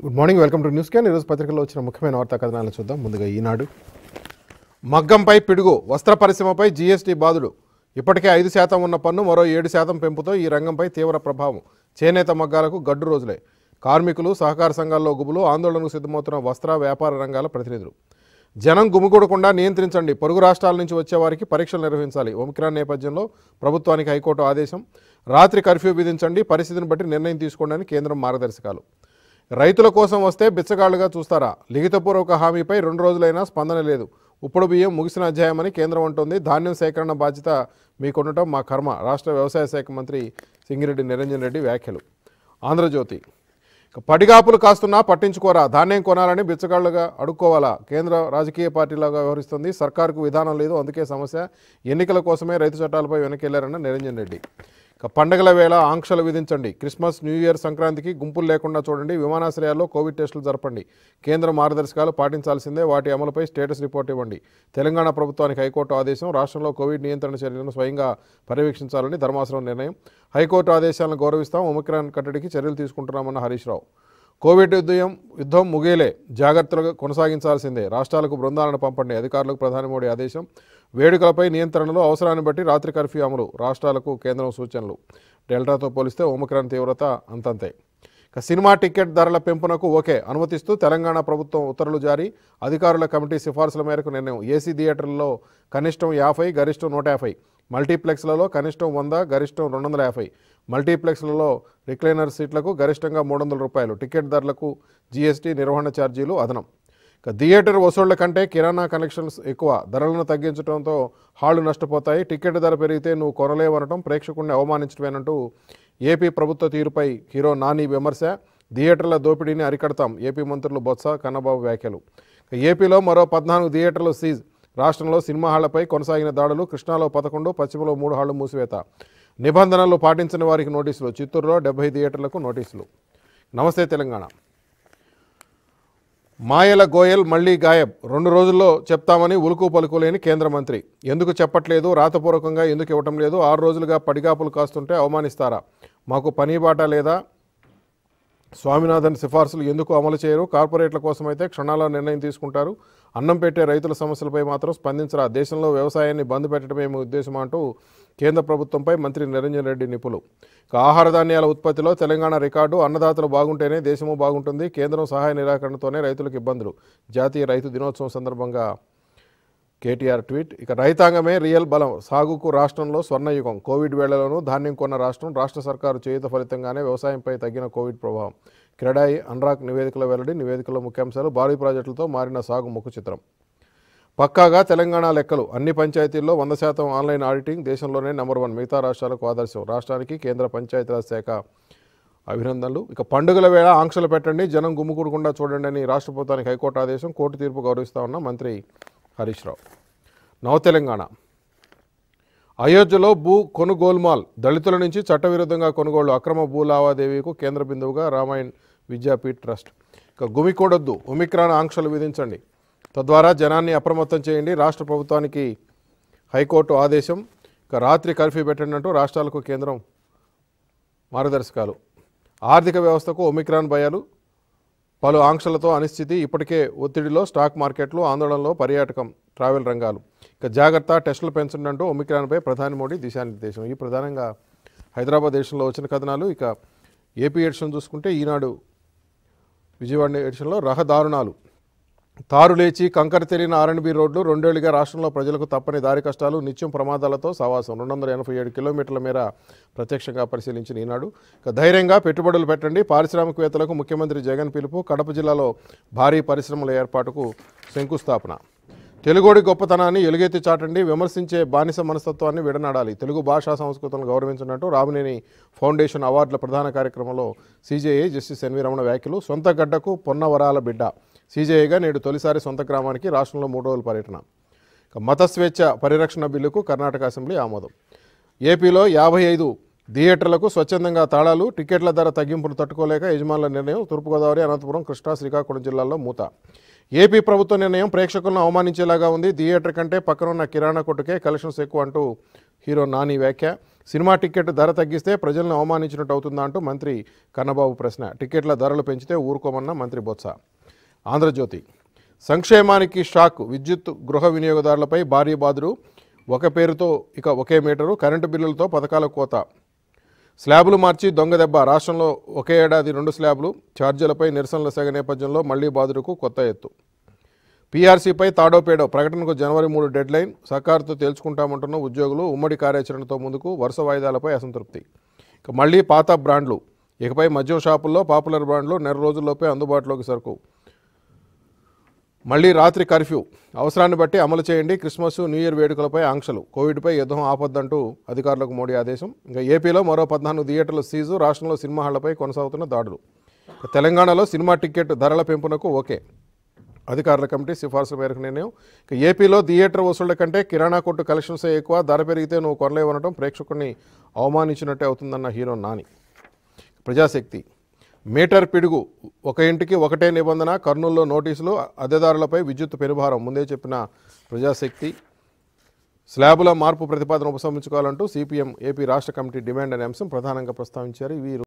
good morning welcome to news can ఈరోజు పత్రికలో వచ్చిన ముఖ్యమైన వార్తా కథనాలను చూద్దాం ముందుగా ఈనాడు మగ్గంపై పిడుగు వస్త్ర పరిశ్రమపై జీఎస్టీ బాధుడు ఇప్పటికే ఐదు శాతం ఉన్న పన్ను మరో ఏడు శాతం పెంపుతో ఈ రంగంపై తీవ్ర ప్రభావం చేనేత మగ్గాలకు గడ్డు రోజులే కార్మికులు సహకార సంఘాల్లో గుబులు ఆందోళనకు సిద్ధమవుతున్న వస్త్ర వ్యాపార రంగాల ప్రతినిధులు జనం గుమిగూడకుండా నియంత్రించండి పొరుగు రాష్ట్రాల నుంచి వచ్చే వారికి పరీక్షలు నిర్వహించాలి ఒమిక్రాన్ నేపథ్యంలో ప్రభుత్వానికి హైకోర్టు ఆదేశం రాత్రి కర్ఫ్యూ విధించండి పరిస్థితిని బట్టి నిర్ణయం తీసుకోండి అని కేంద్రం మార్గదర్శకాలు రైతుల కోసం వస్తే బిచ్చగాళ్లుగా చూస్తారా లిఖితపూర్వక హామీపై రెండు రోజులైనా స్పందన లేదు ఉప్పుడు బియ్యం ముగిసిన అధ్యాయమని కేంద్రం అంటోంది ధాన్యం సేకరణ బాధ్యత మీకుండటం మా కర్మ రాష్ట్ర వ్యవసాయ శాఖ మంత్రి సింగిరెడ్డి నిరంజన్ రెడ్డి వ్యాఖ్యలు ఆంధ్రజ్యోతి ఇక పడిగాపులు కాస్తున్నా పట్టించుకోరా ధాన్యం కొనాలని బిచ్చగాళ్లుగా అడుక్కోవాలా కేంద్ర రాజకీయ పార్టీలాగా వ్యవహరిస్తుంది సర్కారుకు విధానం లేదు అందుకే సమస్య ఎన్నికల కోసమే రైతు చట్టాలపై వెనకెళ్లారన్న నిరంజన్ రెడ్డి ఇక పండగల వేళ ఆంక్షలు విధించండి క్రిస్మస్ న్యూ ఇయర్ సంక్రాంతికి గుంపులు లేకుండా చూడండి విమానాశ్రయాల్లో కోవిడ్ టెస్టులు జరపండి కేంద్ర మార్గదర్శకాలు పాటించాల్సిందే వాటి అమలుపై స్టేటస్ రిపోర్ట్ ఇవ్వండి తెలంగాణ ప్రభుత్వానికి హైకోర్టు ఆదేశం రాష్ట్రంలో కోవిడ్ నియంత్రణ చర్యలను స్వయంగా పర్యవేక్షించాలని ధర్మాసనం నిర్ణయం హైకోర్టు ఆదేశాలను గౌరవిస్తాం ఒమిక్రాన్ కట్టడికి చర్యలు తీసుకుంటున్నామన్న హరీష్ రావు కోవిడ్ యుద్ధం యుద్ధం ముగియలే జాగ్రత్తలు కొనసాగించాల్సిందే రాష్ట్రాలకు బృందాలను పంపండి అధికారులకు ప్రధాని మోడీ ఆదేశం వేడుకలపై నియంత్రణలు అవసరాన్ని బట్టి రాత్రి కర్ఫ్యూ అమలు రాష్ట్రాలకు కేంద్రం సూచనలు డెల్టాతో పోలిస్తే ఓమక్రాన్ తీవ్రత అంతంతే ఇక సినిమా టికెట్ ధరల పెంపునకు ఓకే అనుమతిస్తూ తెలంగాణ ప్రభుత్వం ఉత్తర్వులు జారీ అధికారుల కమిటీ సిఫార్సుల మేరకు నిర్ణయం ఏసీ థియేటర్లలో కనిష్టం యాభై గరిష్టం నూట యాభై మల్టీప్లెక్స్లలో కనిష్టం వంద గరిష్టం రెండు వందల యాభై మల్టీప్లెక్స్లలో రిక్లైనర్ సీట్లకు గరిష్టంగా మూడు వందల రూపాయలు టికెట్ ధరలకు జీఎస్టీ నిర్వహణ ఛార్జీలు అదనం ఇక థియేటర్ వసూళ్ల కంటే కిరాణా కనెక్షన్స్ ఎక్కువ ధరలను తగ్గించడంతో హాళ్లు నష్టపోతాయి టికెట్ ధర పెరిగితే నువ్వు కొనలేవనటం ప్రేక్షకుడిని అవమానించడమేనంటూ ఏపీ ప్రభుత్వ తీరుపై హీరో నాని విమర్శ థియేటర్ల దోపిడీని అరికడతాం ఏపీ మంత్రులు బొత్స కన్నబాబు వ్యాఖ్యలు ఇక ఏపీలో మరో పద్నాలుగు థియేటర్లు సీజ్ రాష్ట్రంలో సినిమా హాళ్లపై కొనసాగిన దాడులు కృష్ణాలో పదకొండు పశ్చిమలో మూడు హాళ్లు మూసివేత నిబంధనలు పాటించని వారికి నోటీసులు చిత్తూరులో డెబ్బై థియేటర్లకు నోటీసులు నమస్తే తెలంగాణ మాయల గోయల్ మళ్లీ గాయబ్ రెండు రోజుల్లో చెప్తామని ఉలుకు పలుకు లేని కేంద్ర మంత్రి ఎందుకు చెప్పట్లేదు రాతపూర్వకంగా ఎందుకు ఇవ్వటం లేదు ఆరు రోజులుగా పడిగాపులు కాస్తుంటే అవమానిస్తారా మాకు పని బాట లేదా స్వామినాథన్ సిఫార్సులు ఎందుకు అమలు చేయరు కార్పొరేట్ల కోసమైతే క్షణాల నిర్ణయం తీసుకుంటారు అన్నం పెట్టే రైతుల సమస్యలపై మాత్రం స్పందించరా దేశంలో వ్యవసాయాన్ని బంద్ పెట్టడమే మీ ఉద్దేశం అంటూ కేంద్ర ప్రభుత్వంపై మంత్రి నిరంజన్ రెడ్డి నిపులు ఇక ఆహార ధాన్యాల ఉత్పత్తిలో తెలంగాణ రికార్డు అన్నదాతలు బాగుంటేనే దేశము బాగుంటుంది కేంద్రం సహాయ నిరాకరణతోనే రైతులకు ఇబ్బందులు జాతీయ రైతు దినోత్సవం సందర్భంగా కేటీఆర్ ట్వీట్ ఇక రైతాంగమే రియల్ బలం సాగుకు రాష్ట్రంలో స్వర్ణయుగం కోవిడ్ వేళలోనూ ధాన్యం కొన్న రాష్ట్రం రాష్ట్ర సర్కారు చేయుత ఫలితంగానే వ్యవసాయంపై తగ్గిన కోవిడ్ ప్రభావం క్రెడాయి అన్రాక్ నివేదికలో వెల్లడి నివేదికలో ముఖ్యాంశాలు భారీ ప్రాజెక్టులతో మారిన సాగు ముఖ చిత్రం పక్కాగా తెలంగాణ లెక్కలు అన్ని పంచాయతీల్లో వంద శాతం ఆన్లైన్ ఆడిటింగ్ దేశంలోనే నెంబర్ వన్ మిగతా రాష్ట్రాలకు ఆదర్శం రాష్ట్రానికి కేంద్ర పంచాయతీరాజ్ శాఖ అభినందనలు ఇక పండుగల వేళ ఆంక్షలు పెట్టండి జనం గుమ్ముకూడకుండా చూడండి అని రాష్ట్ర ప్రభుత్వానికి హైకోర్టు ఆదేశం కోర్టు తీర్పు గౌరవిస్తా ఉన్న మంత్రి హరీష్ రావు నవ తెలంగాణ అయోధ్యలో భూ కొనుగోలుమాల్ దళితుల నుంచి చట్టవిరుద్ధంగా కొనుగోలు అక్రమ భూ లావాదేవీకు కేంద్ర బిందువుగా రామాయణ్ విద్యాపీఠ్ ట్రస్ట్ ఇక గుమికూడొద్దు ఒమిక్రాన్ ఆంక్షలు విధించండి తద్వారా జనాన్ని అప్రమత్తం చేయండి రాష్ట్ర ప్రభుత్వానికి హైకోర్టు ఆదేశం ఇక రాత్రి కర్ఫ్యూ పెట్టండి అంటూ రాష్ట్రాలకు కేంద్రం మార్గదర్శకాలు ఆర్థిక వ్యవస్థకు ఒమిక్రాన్ భయాలు పలు ఆంక్షలతో అనిశ్చితి ఇప్పటికే ఒత్తిడిలో స్టాక్ మార్కెట్లు ఆందోళనలో పర్యాటకం ట్రావెల్ రంగాలు ఇక జాగ్రత్త టెస్టులు పెంచండి అంటూ ఒమిక్రాన్పై ప్రధాని మోడీ దిశానిర్దేశం ఈ ప్రధానంగా హైదరాబాద్ దేశంలో వచ్చిన కథనాలు ఇక ఏపీ ఎడిషన్ చూసుకుంటే ఈనాడు విజయవాడ ఎడిషన్లో రహదారుణాలు తారు లేచి కంకర తెలియని ఆర్ఎండ్బి రోడ్లు రెండేళ్లుగా రాష్ట్రంలో ప్రజలకు తప్పని దారి కష్టాలు నిత్యం ప్రమాదాలతో సవాసం రెండు వందల ఎనభై ఏడు కిలోమీటర్ల మేర ప్రత్యక్షంగా పరిశీలించిన ఈనాడు ఇక ధైర్యంగా పెట్టుబడులు పెట్టండి పారిశ్రామికవేత్తలకు ముఖ్యమంత్రి జగన్ పిలుపు కడప జిల్లాలో భారీ పరిశ్రమల ఏర్పాటుకు శంకుస్థాపన తెలుగోడి గొప్పతనాన్ని ఎలుగెత్తి చాటండి విమర్శించే బానిస మనస్తత్వాన్ని విడనాడాలి తెలుగు భాషా సంస్కృతులను గౌరవించినట్టు రామినేని ఫౌండేషన్ అవార్డుల ప్రధాన కార్యక్రమంలో సీజేఐ జస్టిస్ ఎన్వి రమణ వ్యాఖ్యలు సొంత గడ్డకు పొన్నవరాల బిడ్డ సీజేఐగా నేడు తొలిసారి సొంత గ్రామానికి రాష్ట్రంలో మూడు రోజుల పర్యటన ఇక మత స్వేచ్ఛ పరిరక్షణ బిల్లుకు కర్ణాటక అసెంబ్లీ ఆమోదం ఏపీలో యాభై ఐదు థియేటర్లకు స్వచ్ఛందంగా తాళాలు టికెట్ల ధర తగ్గింపును తట్టుకోలేక యజమానుల నిర్ణయం తూర్పుగోదావరి అనంతపురం కృష్ణా శ్రీకాకుళం జిల్లాల్లో మూత ఏపీ ప్రభుత్వ నిర్ణయం ప్రేక్షకులను అవమానించేలాగా ఉంది థియేటర్ కంటే పక్కనున్న కిరాణా కొట్టుకే కలెక్షన్స్ ఎక్కువ అంటూ హీరో నాని వ్యాఖ్య సినిమా టికెట్ ధర తగ్గిస్తే ప్రజలను అవమానించినట్టు అవుతుందా అంటూ మంత్రి కన్నబాబు ప్రశ్న టికెట్ల ధరలు పెంచితే ఊరుకోమన్న మంత్రి బొత్స ఆంధ్రజ్యోతి సంక్షేమానికి షాక్ విద్యుత్ గృహ వినియోగదారులపై భారీ బాధలు ఒక పేరుతో ఇక ఒకే మీటరు కరెంటు బిల్లులతో పథకాల కోత స్లాబులు మార్చి దొంగ దెబ్బ రాష్ట్రంలో ఒకే ఏడాది రెండు స్లాబులు ఛార్జీలపై నిరసనల సెగ నేపథ్యంలో మళ్లీ బాధుడుకు కొత్త ఎత్తు పీఆర్సీపై తాడో పేడో ప్రకటనకు జనవరి మూడు డెడ్ లైన్ సర్కారుతో తేల్చుకుంటామంటున్న ఉద్యోగులు ఉమ్మడి కార్యాచరణతో ముందుకు వరుస వాయిదాలపై అసంతృప్తి ఇక మళ్లీ పాత బ్రాండ్లు ఇకపై మద్యం షాపుల్లో పాపులర్ బ్రాండ్లు నెల రోజుల్లోపే అందుబాటులోకి సరుకు మళ్లీ రాత్రి కర్ఫ్యూ అవసరాన్ని బట్టి అమలు చేయండి క్రిస్మస్ న్యూ ఇయర్ వేడుకలపై ఆంక్షలు కోవిడ్పై యుద్ధం ఆపొద్దంటూ అధికారులకు మోడీ ఆదేశం ఇంకా ఏపీలో మరో పద్నాలుగు థియేటర్ల సీజు రాష్ట్రంలో సినిమా హాళ్లపై కొనసాగుతున్న దాడులు ఇక తెలంగాణలో సినిమా టికెట్ ధరల పెంపునకు ఓకే అధికారుల కమిటీ సిఫార్సు మేరకు నిర్ణయం ఇక ఏపీలో థియేటర్ వసూళ్ల కంటే కిరాణా కొట్టు కలెక్షన్సే ఎక్కువ ధర పెరిగితే నువ్వు కొనలేవనడం ప్రేక్షకుడిని అవమానించినట్టే అవుతుందన్న హీరో నాని ప్రజాశక్తి మీటర్ పిడుగు ఒక ఇంటికి ఒకటే నిబంధన కర్నూలులో నోటీసులు అద్దెదారులపై విద్యుత్ పెనుభారం ముందే చెప్పిన ప్రజాశక్తి స్లాబుల మార్పు ప్రతిపాదన ఉపసంహరించుకోవాలంటూ సిపిఎం ఏపీ రాష్ట్ర కమిటీ డిమాండ్ అనే అంశం ప్రధానంగా ప్రస్తావించారు ఇవి